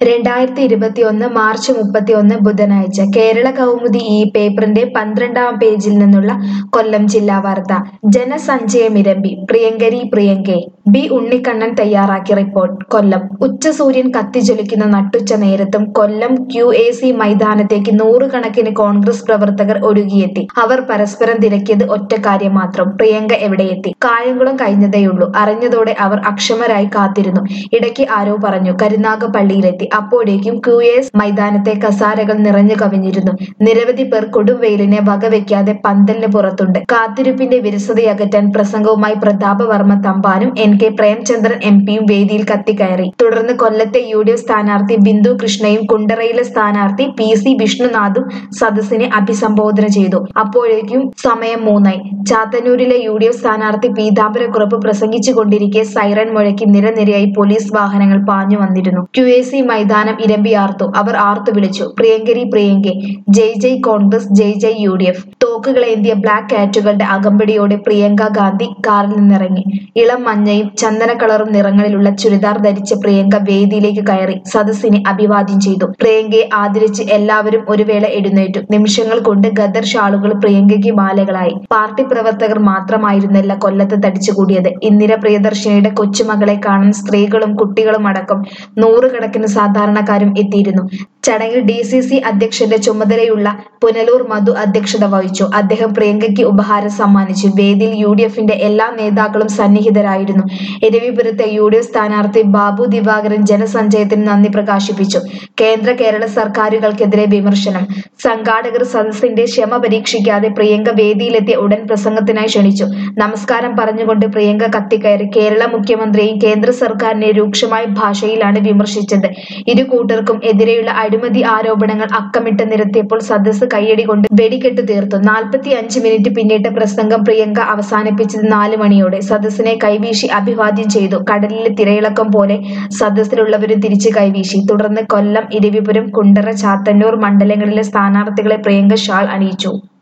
രണ്ടായിരത്തി ഇരുപത്തിയൊന്ന് മാർച്ച് മുപ്പത്തിയൊന്ന് ബുധനാഴ്ച കേരള കൗമുദി ഈ പേപ്പറിന്റെ പന്ത്രണ്ടാം പേജിൽ നിന്നുള്ള കൊല്ലം ജില്ലാ വാർത്ത ജനസഞ്ചയമിരമ്പി പ്രിയങ്കരി പ്രിയങ്കെ ബി ഉണ്ണിക്കണ്ണൻ തയ്യാറാക്കിയ റിപ്പോർട്ട് കൊല്ലം ഉച്ചസൂര്യൻ കത്തിജ്വലിക്കുന്ന നട്ടുച്ച നേരത്തും കൊല്ലം ക്യു എ സി മൈതാനത്തേക്ക് നൂറുകണക്കിന് കോൺഗ്രസ് പ്രവർത്തകർ ഒഴുകിയെത്തി അവർ പരസ്പരം തിരക്കിയത് ഒറ്റ കാര്യം മാത്രം പ്രിയങ്ക എവിടെയെത്തി കായംകുളം കഴിഞ്ഞതേയുള്ളൂ അറിഞ്ഞതോടെ അവർ അക്ഷമരായി കാത്തിരുന്നു ഇടയ്ക്ക് ആരോ പറഞ്ഞു കരുനാഗപ്പള്ളിയിലെത്തി അപ്പോഴേക്കും ക്യു എസ് മൈതാനത്തെ കസാരകൾ നിറഞ്ഞു കവിഞ്ഞിരുന്നു നിരവധി പേർ കൊടുംവെയിലിനെ വകവെക്കാതെ പന്തലിന് പുറത്തുണ്ട് കാത്തിരിപ്പിന്റെ വിരസതയകറ്റാൻ പ്രസംഗവുമായി പ്രതാപവർമ്മ തമ്പാനും എൻ കെ പ്രേംചന്ദ്രൻ എം പിയും വേദിയിൽ കത്തിക്കയറി തുടർന്ന് കൊല്ലത്തെ യു ഡി എഫ് സ്ഥാനാർത്ഥി ബിന്ദു കൃഷ്ണയും കുണ്ടറയിലെ സ്ഥാനാർത്ഥി പി സി വിഷ്ണുനാഥും സദസ്സിനെ അഭിസംബോധന ചെയ്തു അപ്പോഴേക്കും സമയം മൂന്നായി ചാത്തന്നൂരിലെ യു ഡി എഫ് സ്ഥാനാർത്ഥി പീതാംബരക്കുറപ്പ് പ്രസംഗിച്ചുകൊണ്ടിരിക്കെ സൈറൺ മുഴക്കി നിരനിരയായി പോലീസ് വാഹനങ്ങൾ പാഞ്ഞു വന്നിരുന്നു ക്യു എ സി മൈതാനം ഇരമ്പിയാർത്തു അവർ ആർത്തു വിളിച്ചു പ്രിയങ്കരി പ്രിയങ്കെ ജയ് ജയ് കോൺഗ്രസ് ജയ് ജയ് യു ഡി എഫ് തോക്കുകളേന്തിയ ബ്ലാക്ക് കാറ്റുകളുടെ അകമ്പടിയോടെ പ്രിയങ്ക ഗാന്ധി കാറിൽ നിന്നിറങ്ങി ഇളം മഞ്ഞയും ചന്ദന കളറും നിറങ്ങളിലുള്ള ചുരിദാർ ധരിച്ച പ്രിയങ്ക വേദിയിലേക്ക് കയറി സദസ്സിനെ അഭിവാദ്യം ചെയ്തു പ്രിയങ്കയെ ആദരിച്ച് എല്ലാവരും ഒരു വേള എഴുന്നേറ്റു നിമിഷങ്ങൾ കൊണ്ട് ഗദർ ഷാളുകൾ പ്രിയങ്കയ്ക്ക് മാലകളായി പാർട്ടി പ്രവർത്തകർ മാത്രമായിരുന്നില്ല കൊല്ലത്ത് തടിച്ചുകൂടിയത് ഇന്ദിര പ്രിയദർശിനിയുടെ കൊച്ചുമകളെ കാണാൻ സ്ത്രീകളും കുട്ടികളും അടക്കം നൂറുകണക്കിന് സാധാരണക്കാരും എത്തിയിരുന്നു ചടങ്ങിൽ ഡി സി സി അധ്യക്ഷന്റെ ചുമതലയുള്ള പുനലൂർ മധു അധ്യക്ഷത വഹിച്ചു അദ്ദേഹം പ്രിയങ്കയ്ക്ക് ഉപഹാരം സമ്മാനിച്ചു വേദിയിൽ യു ഡി എഫിന്റെ എല്ലാ നേതാക്കളും സന്നിഹിതരായിരുന്നു എരവിപുരത്തെ യു ഡി എഫ് സ്ഥാനാർത്ഥി ബാബു ദിവാകരൻ ജനസഞ്ചയത്തിന് നന്ദി പ്രകാശിപ്പിച്ചു കേന്ദ്ര കേരള സർക്കാരുകൾക്കെതിരെ വിമർശനം സംഘാടകർ സദസ്സിന്റെ ക്ഷമ പരീക്ഷിക്കാതെ പ്രിയങ്ക വേദിയിലെത്തിയ ഉടൻ പ്രസംഗത്തിനായി ക്ഷണിച്ചു നമസ്കാരം പറഞ്ഞുകൊണ്ട് പ്രിയങ്ക കത്തിക്കയറി കേരള മുഖ്യമന്ത്രിയെയും കേന്ദ്ര സർക്കാരിനെ രൂക്ഷമായ ഭാഷയിലാണ് വിമർശിച്ചത് ഇരു കൂട്ടർക്കും എതിരെയുള്ള അഴിമതി ആരോപണങ്ങൾ അക്കമിട്ട് നിരത്തിയപ്പോൾ സദസ്സ് കൈയടി കൊണ്ട് വെടിക്കെട്ട് തീർത്തു നാൽപ്പത്തി അഞ്ച് മിനിറ്റ് പിന്നിട്ട പ്രസംഗം പ്രിയങ്ക അവസാനിപ്പിച്ചത് നാല് മണിയോടെ സദസ്സിനെ കൈവീശി അഭിവാദ്യം ചെയ്തു കടലിലെ തിരയിളക്കം പോലെ സദസ്സിലുള്ളവരും തിരിച്ചു കൈവീശി തുടർന്ന് കൊല്ലം ഇരവിപുരം കുണ്ടറ ചാത്തന്നൂർ മണ്ഡലങ്ങളിലെ സ്ഥാനാർത്ഥികളെ പ്രിയങ്ക ഷാൾ അണിയിച്ചു